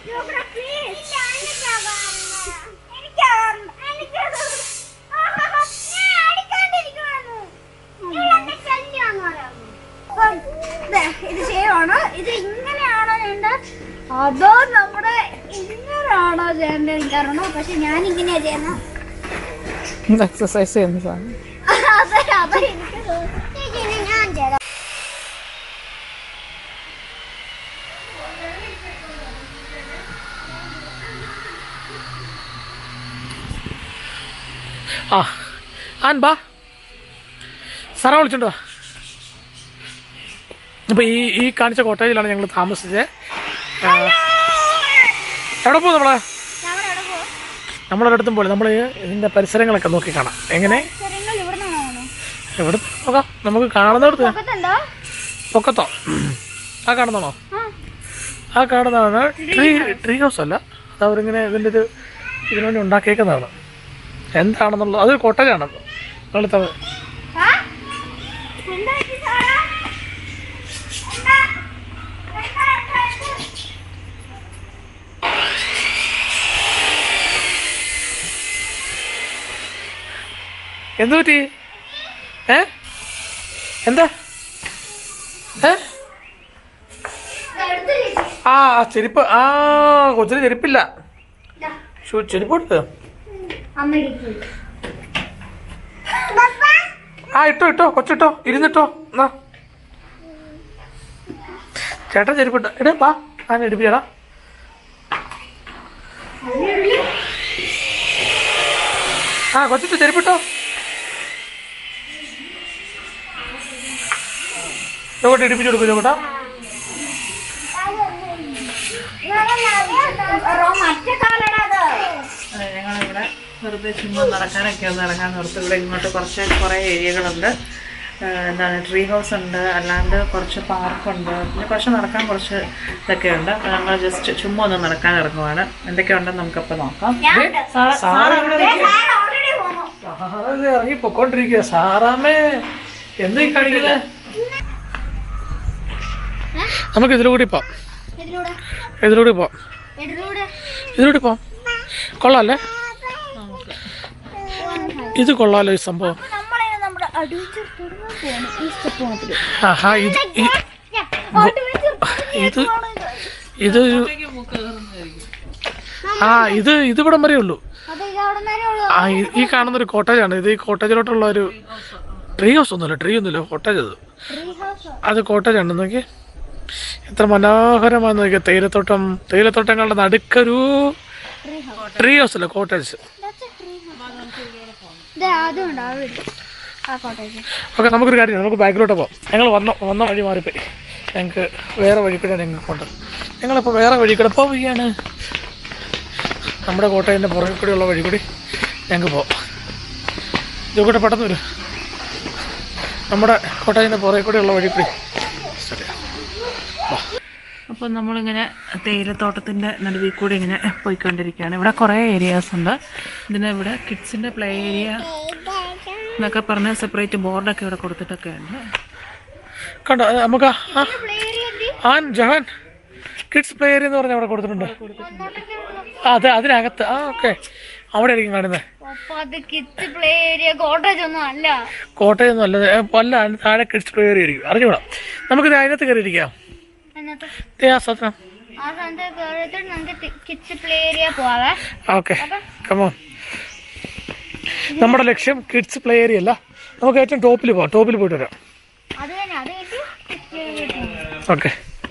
ഇത് ചെയ്യണോ ഇത് ഇങ്ങനെയാണോ ചെയ്യേണ്ട അതോ നമ്മുടെ ഇങ്ങനെയാണോ ചെയ്യേണ്ടത് എനിക്കറിയണോ പക്ഷെ ഞാൻ ഇങ്ങനെയാ ചെയ്യുന്നത് എക്സസൈസ് ചെയ്യുന്ന സാധനം അതെ അതെ എനിക്ക് തോന്നുന്നു ഞാൻ ചെയ്ത ആ ആൻ ബാ സാറാ വിളിച്ചോണ്ടോ അപ്പൊ ഈ ഈ കാണിച്ച കോട്ടേജിലാണ് ഞങ്ങൾ താമസിച്ചത് ആ, എവിടെ പോകും നമ്മളെ ഞങ്ങളവിടെ പോകും നമ്മളൊരിടത്തും പോലെ നമ്മൾ ഇതിന്റെ പരിസരങ്ങളൊക്കെ നോക്കി കാണാം എങ്ങനെ സ്ഥലങ്ങൾ ഇവിടെ നിന്നാണോ എവിടെ നോക്കാം നമുക്ക് കാണുന്നിടത്ത് പൊക്കത്തുണ്ടോ പൊക്കത്തോ ആ കാണുന്നതാണോ ആ ആ കാണുന്നതാണ് ട്രീ ട്രീ ഹൗസ് അല്ല അത് അവരിങ്ങനെ ഇതിൻ്റെ ഒരു ഇതിനു വേണ്ടി ഉണ്ടാക്കിയേക്കുന്നതാണ് എന്താണെന്നുള്ളത് അതൊരു കോട്ടേജാണ് നിങ്ങളിത്ത ആ? എന്താ ഇത് സാറാ? എന്താ? എന്താ? എന്താ ഇത്? എന്ത് പറ്റി ഏ എന്താ ഏ എടുത്ത് ചേച്ചി. ആ ആ ചെരുപ്പ് ആ കൊച്ചിന് ചെരുപ്പില്ല ദാ, ഷൂ ചെരുപ്പ് കൊടുത്ത് അമ്മ ഇരിക്കൂ. ആ ഇട്ടോ ഇട്ടോ കൊച്ചിട്ടോ ഇരുന്നിട്ടോ എന്നാ ചേട്ടൻ ചെരുപ്പിട്ടോ ഇടേ വാ ഞാൻ എടുപ്പിച്ചേടാ ആ കൊച്ചിട്ട് ചെരുപ്പിട്ടോ ചോട്ടെ ഇടിപ്പിച്ചു കൊടുക്കും ചോട്ടാ റോ, മറ്റേ കാലടാ അത്. ഞങ്ങളിവിടെ വെറുതെ ചുമ്മാ നടക്കാനൊക്കെ ഒന്ന് ഇറങ്ങാൻ നിർത്തി ഇവിടെ ഇങ്ങോട്ട് കുറച്ച് കുറേ ഏരിയകളുണ്ട് ഏഹ് എന്താണ് ട്രീ ഹൗസ് ഉണ്ട് അല്ലാണ്ട് കുറച്ച് പാർക്കുണ്ട് പിന്നെ കുറച്ച് നടക്കാൻ കുറച്ച് ഇതൊക്കെ ഉണ്ട് അപ്പോൾ ഞങ്ങൾ ജസ്റ്റ് ചുമ്മാ ഒന്ന് നടക്കാൻ ഇറങ്ങുവാണ് എന്തൊക്കെയുണ്ടെന്ന് നമുക്കപ്പോൾ നോക്കാം ഞാൻ ഉണ്ട്. സാറ് ഇവിടെ ദേ, നിൽക്ക്. സാറ് already പോന്നു. സാറ് ഇറങ്ങി പൊക്കോണ്ടിരിക്കുക സാറാമേ എന്താ ഈ കാണിക്കുന്നത് നമുക്ക് ഇതിലൂടെ പോവാം ഇതിലൂടെ ഇതിലൂടെ പോവാം ഇതിലൂടെ ഇതിലൂടെ പോവാം കൊള്ളാല്ലേ ഇത് കൊള്ളാലോ ഈ സംഭവം അപ്പൊ നമ്മളിങ്ങനെ നമ്മുടെ adventure തുടങ്ങാൻ പോവാണ്. ഈ step മാത്രം. ആഹാ ഇത് ഈ- Adventure ഇത് ഇത് ഒരു- ആ ഇത് ഇത് ഇവിടം വരെ ഉള്ളൂ അത് ഇത് അവിടെ നേരെ ഉള്ളു. ആ ഈ- ഈ കാണുന്ന ഒരു കോട്ടേജാണ് ഇത് ഈ കോട്ടേജിലോട്ടുള്ള ഒരു ട്രീ ഹൗസ് ഒന്നുമില്ല ട്രീ ഒന്നുമില്ല കോട്ടേജ് അത് Tree house ആ. അത് കോട്ടേജാണ് നോക്കി എത്ര മനോഹരമാണെന്ന് നോക്കിയ തേയിലത്തോട്ടം തേയിലത്തോട്ടങ്ങളുടെ നടുക്കൊരു Tree house. ട്രീ ഹൗസ് അല്ല cottage That's a tree house. ദേ, അതുണ്ട് അവിടെ ആ കോട്ടേജ് ഓക്കെ നമുക്കൊരു കാര്യം ചെയ്യാം. നമുക്ക് ബാക്കിലോട്ട് പോകാം ഞങ്ങൾ വന്ന വന്ന വഴി മാറിപ്പോയി ഞങ്ങൾക്ക് വേറെ വഴി കൂടെ ഞങ്ങൾ കൊണ്ട് ഞങ്ങളിപ്പോൾ വേറെ വഴി കൂടെ പോവുകയാണ് നമ്മുടെ കോട്ടയത്തിൻ്റെ പുറകിൽ കൂടെയുള്ള വഴി കൂടി ഞങ്ങൾക്ക് പോവാം ഇതുകൂടെ പെട്ടെന്ന് വരും നമ്മുടെ കോട്ടയത്തിൻ്റെ പുറകിൽ കൂടെയുള്ള വഴി കൂടി start ചെയ്യാം. അപ്പോൾ നമ്മളിങ്ങനെ തേയിലത്തോട്ടത്തിൻ്റെ നടുവിൽ കൂടി ഇങ്ങനെ പോയിക്കൊണ്ടിരിക്കുകയാണ് ഇവിടെ കുറേ ഏരിയാസ് ഉണ്ട് ഇതിന് ഇവിടെ കിഡ്സിൻ്റെ പ്ലേ ഏരിയ എന്നൊക്കെ പറഞ്ഞ് സെപ്പറേറ്റ് ബോർഡൊക്കെ ഇവിടെ കൊടുത്തിട്ടൊക്കെ ഉണ്ട് കണ്ടോ അത് നമുക്ക് ആ- ആ Aan Jahan kids play area എന്ന് പറഞ്ഞാൽ അവിടെ കൊടുത്തിട്ടുണ്ട് ആ, അതെ അതിനകത്ത് ആ ഓക്കെ അവിടെ ആയിരിക്കും കാണുന്നത് അപ്പൊ അത് കിഡ്സ് പ്ലേ ഏരിയ കോട്ടേജ് ഒന്നും അല്ല കോട്ടയം ഒന്നും അല്ല ഏ, അല്ല അതിന് താഴെ കിഡ്സ് പ്ലേ ഏരിയ ആയിരിക്കും അറിഞ്ഞൂടാ നമുക്കിത് അതിനകത്ത് കയറിയിരിക്കാം അതിനകത്ത് ദേ ആ സ്ഥലത്ത് ആ സ്ഥലത്ത് കയറിയിട്ട് നമുക്ക് കിഡ്സ് പ്ലേ ഏരിയ പോവാവേ ഓക്കെ കമോൺ നമ്മുടെ ലക്ഷ്യം കിഡ്സ് പ്ലേ ഏരിയ അല്ല നമുക്ക് ഏറ്റവും ടോപ്പിൽ പോവാം ടോപ്പിൽ പോയിട്ട് വരാം അത് തന്നെ അത് കഴിഞ്ഞിട്ട് kids play area പോണം. ഓക്കെ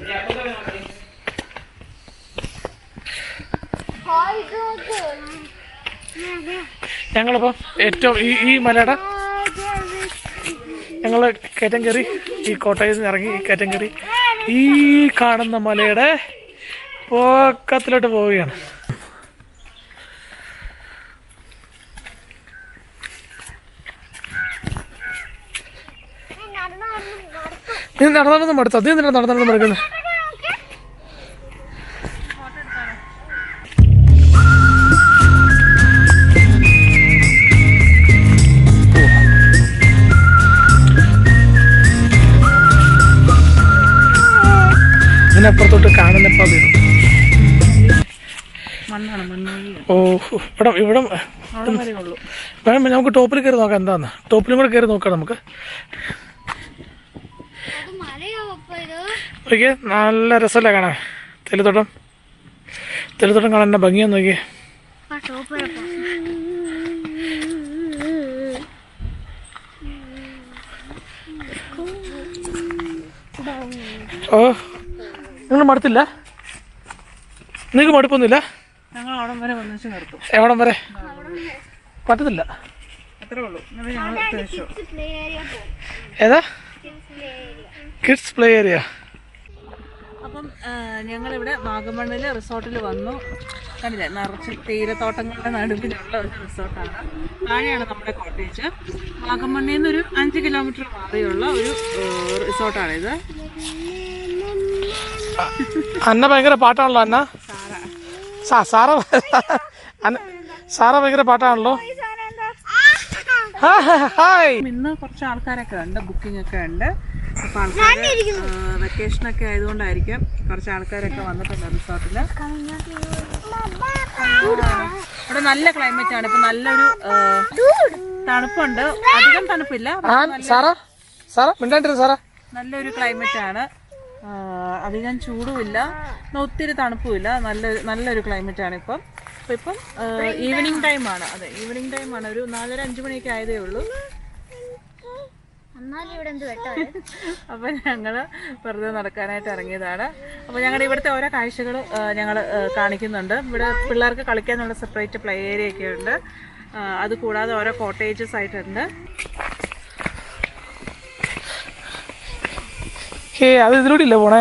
ഹായ് ഗോക്ക്. ഞങ്ങളിപ്പോൾ ഏറ്റവും ഈ ഈ മലയുടെ ഞങ്ങൾ കയറ്റം കയറി ഈ കോട്ടയിൽ നിന്ന് ഇറങ്ങി ഈ കയറ്റം കയറി ഈ കാണുന്ന മലയുടെ പൊക്കത്തിലോട്ട് പോവുകയാണ് നീ നടന്നു മടുത്ത നീ എന്തിനാ നടന്നു മടുക്കുന്നത് ഇതിനപ്പുറത്തോട്ട് കാണുന്നപ്പോ വീണു മണ്ണാണ് മണ്ണൊഴി ഓ ഇവിടെ ഇവിടെ അവിടെ വരെ ഉള്ളൂ വേണം നമുക്ക് ടോപ്പിൽ കയറി നോക്കാം എന്താന്ന് ടോപ്പിലും കൂടെ കയറി നോക്കാം നമുക്ക് അത് മലയോ അപ്പൊ ഇത് നോക്കിയേ നല്ല രസമല്ലേ കാണാൻ തെലുത്തോട്ടം തെലുത്തോട്ടം കാണാൻ എന്നാ ഭംഗിയാ നോക്കിയേ ആ ടോപ്പ് വരെ പോവാം. ഓ നിങ്ങൾ മടുത്തില്ല നിങ്ങൾക്ക് മടുപ്പൊന്നുമില്ല ഞങ്ങൾ അവിടം വരെ വന്നിച്ച് നിർത്തും എവിടം വരെ പറ്റത്തില്ല അത്രേ ഉള്ളൂ എന്നിട്ട് ഞങ്ങൾ തിരിച്ചു kids play area പോവാം. ഏതാ kids play area. Kids play area അപ്പം ആ, ഞങ്ങളിവിടെ വാഗമണ്ണിൽ റിസോർട്ടിൽ വന്നു കണ്ടില്ലേ നിറച്ച് തേയിലത്തോട്ടങ്ങളുടെ നടുവിലുള്ള ഒരു റിസോർട്ടാണ് താഴെയാണ് നമ്മുടെ കോട്ടേജ് വാഗമണ്ണിൽ നിന്ന് ഒരു അഞ്ച് കിലോമീറ്റർ മാറിയുള്ള ഒരു ഏഹ്, റിസോർട്ടാണിത് അന്ന ഭയങ്കര പാട്ടാണല്ലോ അന്ന സാ സാറ അന്ന സാറ ഭയങ്കര പാട്ടാണല്ലോ ഹായ്, ഹായ് ഇന്ന് കുറച്ച് ആൾക്കാരൊക്കെ ഉണ്ട് ബുക്കിംഗ് ഒക്കെ ഉണ്ട് അപ്പൊ ആൾക്കാർ വെക്കേഷൻ ഒക്കെ ആയതുകൊണ്ടായിരിക്കും കുറച്ച് ആൾക്കാരൊക്കെ വന്നിട്ടുണ്ട് റിസോർട്ടിൽ ഇവിടെ നല്ല ക്ലൈമറ്റ് ആണ് ഇപ്പൊ നല്ലൊരു ഏഹ്, തണുപ്പുണ്ട് അധികം തണുപ്പില്ല ആ സാറ സാറ മിണ്ടാണ്ടിരുന്നു സാറ നല്ലൊരു ക്ലൈമറ്റ് ആണ് ആ, അധികം ചൂടുമില്ല എന്നാ ഒത്തിരി തണുപ്പുമില്ല നല്ല നല്ലൊരു ക്ലൈമറ്റ് ആണ് ഇപ്പം അപ്പൊ ഇപ്പം ഈവനിങ് ടൈമാണ് അതെ ഈവനിങ് ടൈമാണ് ഒരു നാലര അഞ്ചു മണിയൊക്കെ ആയതേ ഉള്ളൂ എന്നാലും ഇവിടെ എന്ത് വെട്ടാ അപ്പം ഞങ്ങൾ വെറുതെ നടക്കാനായിട്ട് ഇറങ്ങിയതാണ് അപ്പോൾ ഞങ്ങളുടെ ഇവിടുത്തെ ഓരോ കാഴ്ചകൾ ഞങ്ങൾ കാണിക്കുന്നുണ്ട് ഇവിടെ പിള്ളേർക്ക് കളിക്കാനുള്ള സെപ്പറേറ്റ് പ്ലേ ഏരിയ ഒക്കെ ഉണ്ട് ആ, അത് കൂടാതെ ഓരോ കോട്ടേജസ് ആയിട്ടുണ്ട് ഹേ അത് ഇതിലൂടെ ഇല്ല പോണേ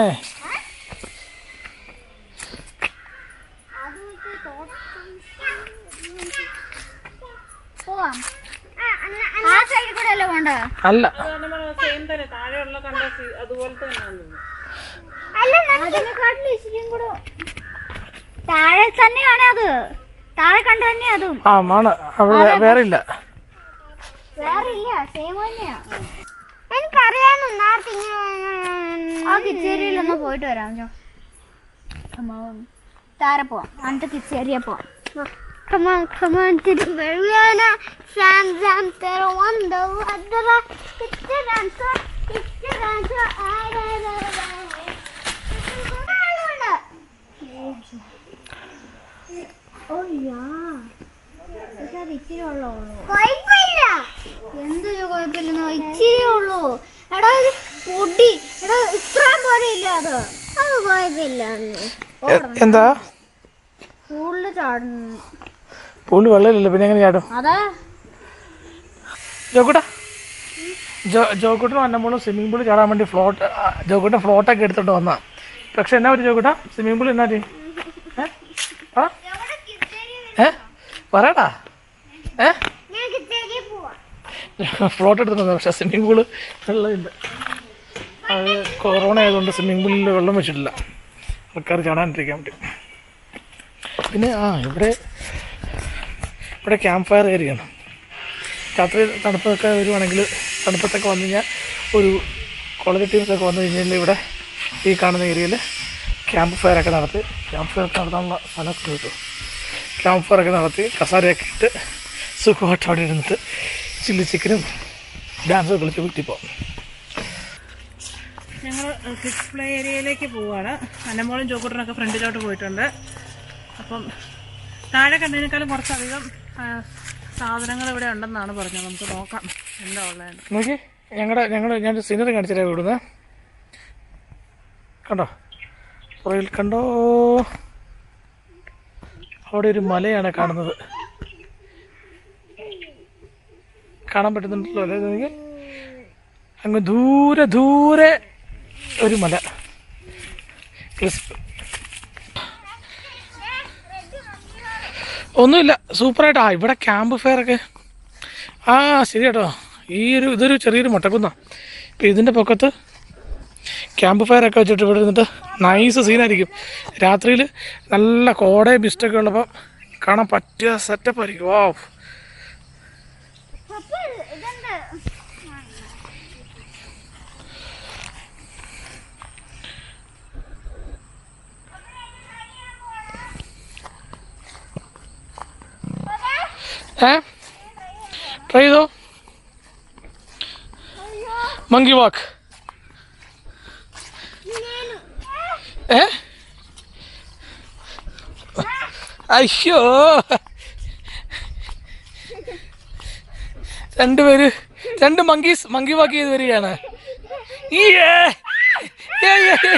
പോവാം ആ സൈഡിൽ കൂടെ അല്ലേ പോണ്ട അല്ല സെയിം തന്നെ താഴെയുള്ള കണ്ട അതുപോലത്തെ അല്ല അതിനെക്കാട്ടിലും ഇച്ചിരിയും കൂടെ താഴെ തന്നെയാണ് അത് താഴെ കണ്ട തന്നെ അതും ആ ആണ് അവിടെ വേറെ ഇല്ല വേറെ ഇല്ല സെയിം തന്നെയാ എനിക്കറിയാനും നേരത്തെ ആ കിച്ചേരിയിൽ ഒന്ന് പോയിട്ട് വരാം ജോ താരെ പോവാം എന്നിട്ട് കിച്ചേരിയ പോവാം Come on, come on to the Mariana. Sam, Sam, Tero, Wonder, Wonder, Picture Answer, Picture Answer, Oh, yeah. പക്ഷെ അത് ഇച്ചിരി ഉള്ളൂ കുഴപ്പമില്ല എന്ത് കുഴപ്പമില്ലെന്നോ ഇച്ചിരി ഉള്ളൂ എടാ ഇത് പൊടി എടാ ഇത്രയും പോലെ ഇല്ല അത് അത് കുഴപ്പമില്ല എന്താ കൂടുതൽ ചാടുന്നു പൂളിൽ വെള്ളമില്ലല്ലോ പിന്നെ എങ്ങനെ ചാടും അതാ ജോക്കൂട്ടാ ജോ ജോക്കൂട്ടിനും അന്നമ്മളും സ്വിമ്മിംഗ് പൂളിൽ ചാടാൻ വേണ്ടി ഫ്ലോട്ട് ജോക്കൂട്ടൻ ഫ്ലോട്ടൊക്കെ എടുത്തോണ്ട് വന്നാ പക്ഷെ എന്നാ പറ്റി ജോക്കൂട്ടാ സ്വിമ്മിംഗ് പൂളിൽ എന്നാ ചെയ്യും ഏ ആ ഏ പറയടാ ഏ ഞാൻ കിച്ചേരി പോവാം ഫ്ലോട്ട് എടുത്തിട്ടുണ്ട് പക്ഷെ സ്വിമ്മിംഗ് പൂള് വെള്ളമില്ല അത് കൊറോണ ആയതുകൊണ്ട് സ്വിമ്മിംഗ് പൂളിൽ വെള്ളം വെച്ചിട്ടില്ല ആൾക്കാർ ചാടാനിരിക്കാൻ വേണ്ടി പിന്നെ ആ ഇവിടെ ഇവിടെ ക്യാമ്പ് ഫയർ ഏരിയയാണ് രാത്രി തണുപ്പൊക്കെ വരുവാണെങ്കിൽ തണുപ്പത്തൊക്കെ വന്നു കഴിഞ്ഞാൽ ഒരു കോളേജ് ടീംസൊക്കെ വന്നു കഴിഞ്ഞാൽ ഇവിടെ ഈ കാണുന്ന ഏരിയയിൽ ക്യാമ്പ് ഫയർ ഒക്കെ നടത്തി ക്യാമ്പ് ഫയർ ഒക്കെ നടത്താനുള്ള സ്ഥലമൊക്കെ കിട്ടും ക്യാമ്പ് ഫയർ ഒക്കെ നടത്തി കസാരയൊക്കെ ഇട്ട് സുഖമായിട്ട് അവിടെ ഇരുന്നിട്ട് ചില്ലി ചിക്കനും ഡാൻസൊക്കെ കളിച്ച് വീട്ടിൽ പോകും ഞങ്ങൾ കിഡ്സ് പ്ലേ ഏരിയയിലേക്ക് പോവാണ് അന്നമോളും ചോക്കൂട്ടനൊക്കെ ഫ്രണ്ടിലോട്ട് പോയിട്ടുണ്ട് അപ്പം താഴെ കണ്ടതിനേക്കാളും കുറച്ചധികം സാധനങ്ങൾ ഇവിടെ ഉണ്ടെന്നാണ് പറഞ്ഞത് നമുക്ക് നോക്കാം എന്താ ഉള്ളത് നോക്കി ഞങ്ങളുടെ ഞങ്ങൾ ഞാൻ സീനറി കാണിച്ചിട്ടാണ് ഇവിടുന്ന് കണ്ടോ പുറകിൽ കണ്ടോ അവിടെ ഒരു മലയാണ് കാണുന്നത് കാണാൻ പറ്റുന്നുണ്ടല്ലോ അല്ലേ എനിക്ക് അങ്ങ് ദൂരെ ദൂരെ ഒരു മല ക്രിസ്പ് ഒന്നുമില്ല സൂപ്പറായിട്ട് ആ ഇവിടെ ക്യാമ്പ് ഫെയർ ഒക്കെ ആ ശരി കേട്ടോ ഈ ഒരു ഇതൊരു ചെറിയൊരു മുട്ടക്കുന്ന ഇപ്പം ഇതിൻ്റെ പൊക്കത്ത് ക്യാമ്പ് ഫയർ ഒക്കെ വെച്ചിട്ട് ഇവിടെ ഇരുന്നിട്ട് നൈസ് സീനായിരിക്കും രാത്രിയിൽ നല്ല കോടയും മിസ്റ്റൊക്കെ ഉള്ളപ്പോൾ കാണാൻ പറ്റിയ സെറ്റപ്പ് ആയിരിക്കും വാ പപ്പ ഇതെന്ത് ഏ ട്രൈ ചെയ്തോ മങ്കി വാക്ക് ഏ അയ്യോ രണ്ടുപേര് രണ്ട് മങ്കീസ് മങ്കി വാക്ക് ചെയ്ത് വരികയാണ് ഈ ഏ, ഏ, ഏ, ഏ.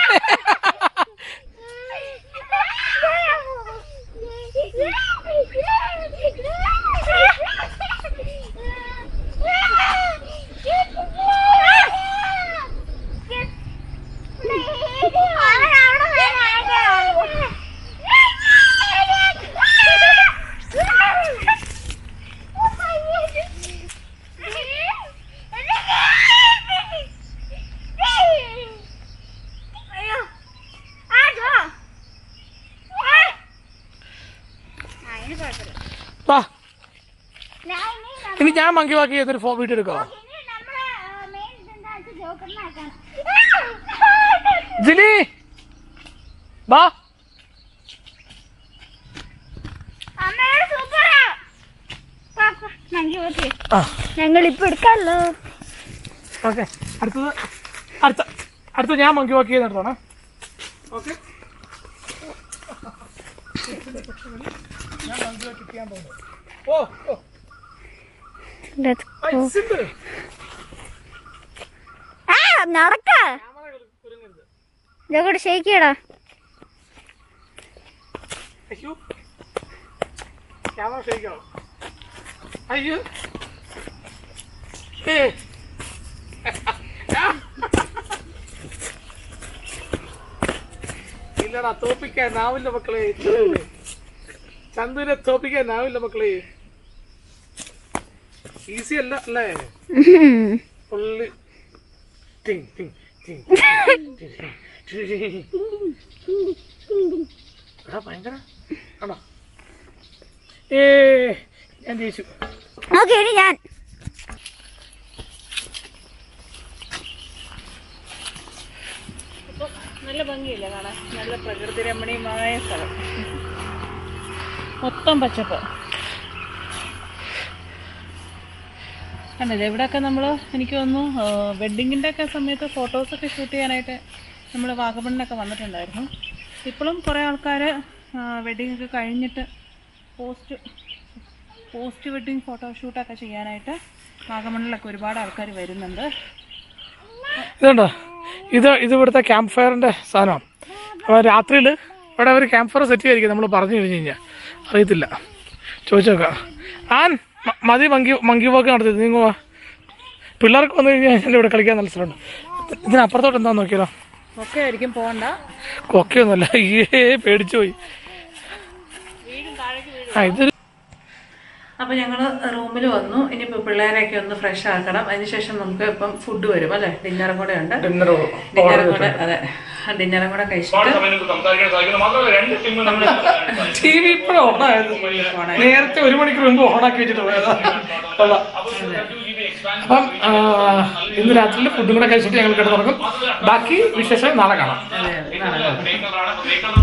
അയ്യോ ആ ജോ ആ ഇനി കുഴപ്പമില്ല വാ ഞാൻ ഇനി നം- ഇനി ഞാൻ മങ്കി വാക്ക് ചെയ്തൊരു ഫോ വീഡിയോ എടുക്കാം ഇനി നമ്മളെ മെയിൻ ഇതെന്താ വെച്ചാൽ ജോക്കറിനാക്കാൻ ജിലി വാ അമ്മയുടെ സൂപ്പറാ പാപ്പ നങ്കി ഓക്കെ ആ ഞങ്ങൾ ഇപ്പൊ എടുക്കാമല്ലോ ഓക്കെ അടുത്തത് അടുത്ത അടുത്ത ഞാൻ മങ്കി വാക്ക് ചെയ്ത് എടുത്തോണേ ഓക്കെ ഞാൻ മങ്കി വാക്ക് ചെയ്യാൻ പോകുന്നു ഓ ഓ സിമ്പിൾ ആ നടക്ക ഇതോടെ ഷേക്ക് ചെയ്യടാ അയ്യോ ക്യാമറ ഷേക്കാവും അയ്യോ ഏ ഇല്ലടാ തോപ്പിക്കാൻ നാവില്ല മക്കളെ ചന്തുവിനെ തോപ്പിക്കാൻ നാവില്ല മക്കളെ ഈസി അല്ല അല്ലേ ഫുള്ള് ടിങ് ടിങ് ടിങ് ടിങ് ടിങ് എടാ ഭയങ്കര ആണോ ഏ ഞാൻ ജയിച്ചു ഓക്കെ ഇനി ഞാൻ നല്ല ഭംഗിയില്ല കാണാൻ നല്ല പ്രകൃതി രമണീയമായ സ്ഥലം മൊത്തം പച്ചപ്പ് കണ്ടില്ലേ ഇവിടെയൊക്കെ നമ്മൾ എനിക്ക് തോന്നുന്നു വെഡ്ഡിങ്ങിൻ്റെ ഒക്കെ സമയത്ത് ഫോട്ടോസൊക്കെ ഷൂട്ട് ചെയ്യാനായിട്ട് നമ്മൾ വാഗമണ്ണിലൊക്കെ വന്നിട്ടുണ്ടായിരുന്നു ഇപ്പോഴും കുറേ ആൾക്കാർ വെഡ്ഡിങ് ഒക്കെ കഴിഞ്ഞിട്ട് പോസ്റ്റ് പോസ്റ്റ് വെഡ്ഡിങ് ഫോട്ടോഷൂട്ടൊക്കെ ചെയ്യാനായിട്ട് വാഗമണ്ണിലൊക്കെ ഒരുപാട് ആൾക്കാർ വരുന്നുണ്ട് ഇതുണ്ടോ ഇത് ഇത് ഇവിടുത്തെ ക്യാമ്പ് ഫയറിന്റെ സാധനമാണ് അപ്പോൾ രാത്രിയിൽ ഇവിടെ ഒരു ക്യാമ്പ് ഫയർ സെറ്റ് ചെയ്തിരിക്കും നമ്മൾ പറഞ്ഞു കഴിഞ്ഞ് കഴിഞ്ഞാൽ അറിയത്തില്ല ചോദിച്ചു നോക്കാം ആൻ മ- മതി മങ്കി മങ്കി വാക്ക് നടത്തി നിങ്ങൾ വാ പിള്ളേർക്ക് വന്നു കഴിഞ്ഞാൽ എൻ്റെ ഇവിടെ കളിക്കാൻ നല്ല സ്ഥലമുണ്ട് ഇത് ഇതിനപ്പുറത്തോട്ട് എന്താ നോക്കിയാലോ ഒക്കെ ആയിരിക്കും പോകണ്ട കൊക്കയൊന്നുമല്ല ഏ പേടിച്ചു പോയി ആ ഇതൊരു അപ്പോൾ ഞങ്ങൾ റൂമിൽ വന്നു ഇനിയിപ്പോൾ പിള്ളേരെയൊക്കെ ഒന്ന് ഫ്രഷ് ആക്കണം അതിനുശേഷം നമുക്ക് ഇപ്പം ഫുഡ് വരും അല്ലേ ഡിന്നറും കൂടെ ഉണ്ട് ഡിന്നർ ഡിന്നറും കൂടെ അതെ ഡിന്നറും കൂടെ കഴിച്ചിട്ട് ടി വി ഇപ്പോഴും ഓണായിരുന്നു നേരത്തെ ഒരു മണിക്കൂർ മുമ്പ് ഓണാക്കി വെച്ചിട്ട് പോയതാ കൊള്ളാം അപ്പം ആ, ഇന്ന് രാത്രിയിൽ ഫുഡും കൂടെ കഴിച്ചിട്ട് ഞങ്ങൾ കിടന്നു തുടങ്ങും ബാക്കി വിശേഷം നാളെ കാണാം അതെ അതെ നാളെ കാണാം.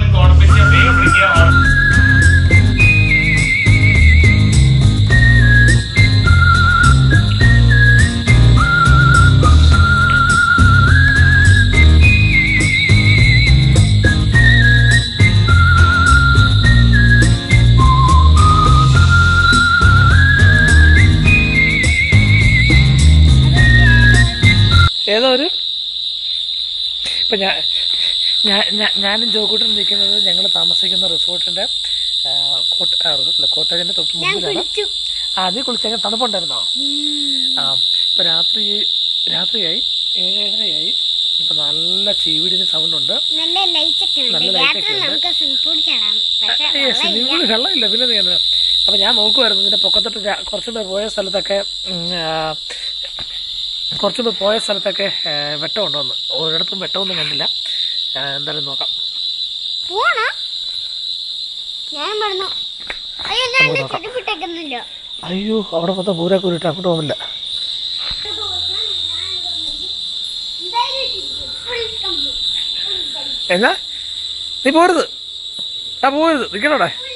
ഏതോ ഒരു ഇപ്പം ഞാൻ ഞാൻ ഞാൻ- ഞാനും ജോക്കൂട്ടും നിൽക്കുന്നത് ഞങ്ങൾ താമസിക്കുന്ന റിസോർട്ടിൻ്റെ കോട്ട ആ, അല്ല കോട്ടേജിൻ്റെ തൊട്ട് മുമ്പിലാണ് കുളിച്ചു ആ നീ കുളിച്ചെങ്കിൽ തണുപ്പുണ്ടായിരുന്നോ ആ ഇപ്പം രാത്രി രാത്രിയായി ഏഴരയായി ഇപ്പം നല്ല ചീവിടിന് സൗണ്ട് ഉണ്ട് നല്ല ലൈറ്റ് ഒക്കെ നല്ല ഉണ്ട് light രാത്രി ഒക്കെ ഉണ്ട്. നമുക്ക് സ്വിമ്മിംഗ് പൂളിൽ ചാടാം പക്ഷെ ഏ, സ്വിമ്മിംഗ് പൂളിൽ വെള്ളമില്ല പിന്നെ നീ എന്നാ? അപ്പം ഞാൻ നോക്കുമായിരുന്നു ഇതിൻ്റെ പൊക്കത്തോട്ട് രാ- കുറച്ച് മുമ്പ് പോയ സ്ഥലത്തൊക്കെ ഉം, ആ, കുറച്ച് മുമ്പ് പോയ സ്ഥലത്തൊക്കെ ഏ, വെട്ടമുണ്ടോന്ന് ഒരിടത്തും വെട്ടമൊന്നും കണ്ടില്ല ആ, എന്തായാലും നോക്കാം പോണോ ഞാൻ പറഞ്ഞു അയ്യോ ഞാൻ എന്റെ ചെരുപ്പിട്ടേക്കുന്നില്ല അയ്യോ അവിടെ മൊത്തം പൂരൊക്കെ ഉരുട്ട് അങ്ങോട്ട് പോകില്ല എന്നാ നീ പോരുത് ആ പോരുത് നിൽക്കണോടെ